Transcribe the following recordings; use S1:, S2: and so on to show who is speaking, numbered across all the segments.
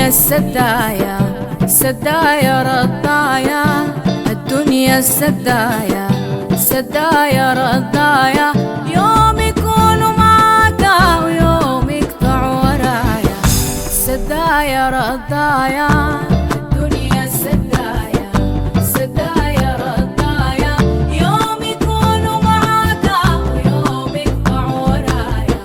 S1: السدايا سدايا رضايا الدنيا السدايا سدايا رضايا يوم يكون معاك ويوم يقطع ورايا سدايا رضايا الدنيا السدايا سدايا رضايا يوم يكون معاك ويوم يقطع ورايا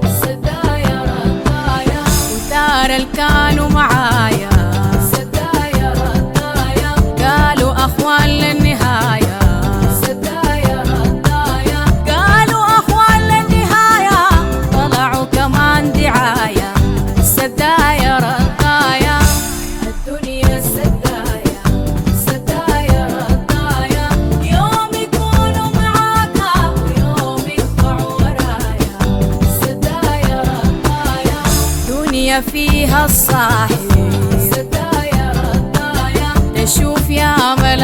S1: سدايا رضايا ودار الكانوا معايا سدايا رضايا قالوا اخوان للنهايه سدايا رضايا قالوا اخوان للنهايه طلعوا كمان دعايه سدايا رضايا الدنيا سدايا سدايا رضايا يوم يكونوا معاك ويوم يقطعوا ورايا سدايا رضايا دنيا فيها الصاحب سدايا رضايا تشوف يا مل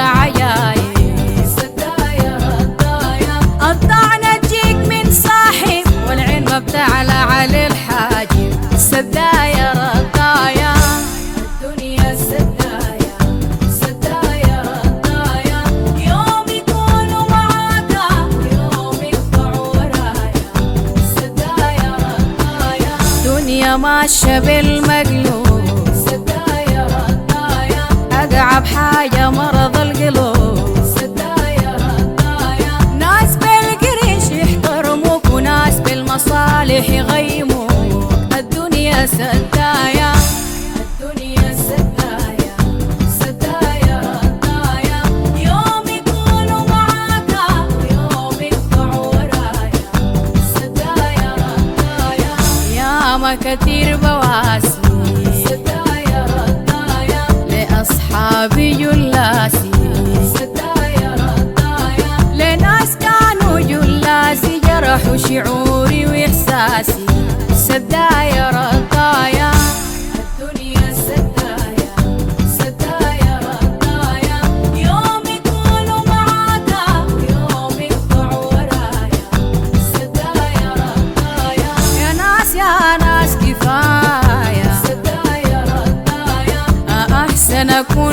S1: عجايب سدايا رضايا الطعنة تجيك من صاحب والعين ما بتعلى على الحاجب سدايا رضايا الدنيا سدايا سدايا رضايا يوم يكونوا معاك ويوم يقطعوا ورايا سدايا رضايا دنيا ماشية بالمقلوب سدايا رضايا أقعب حاجة مرض القلوب سدايا رضايا ناس بالقريش يحترموك وناس بالمصالح يغيموك الدنيا سدايا الدنيا سدايا سدايا رضايا يوم يكونوا معاك ويوم يقطعوا ورايا سدايا رضايا ياما كتير بواسي سدايا رضايا لأصحابي جلاسي سدايا رضايا لناس كانوا جلاسي جرحوا شعوري وإحساسي سدايا رضايا الدنيا سدايا سدايا رضايا يوم يكونوا معاك ويوم يقطعوا ورايا سدايا رضايا يا ناس يا ناس كفاية سدايا رضايا أحسن أكون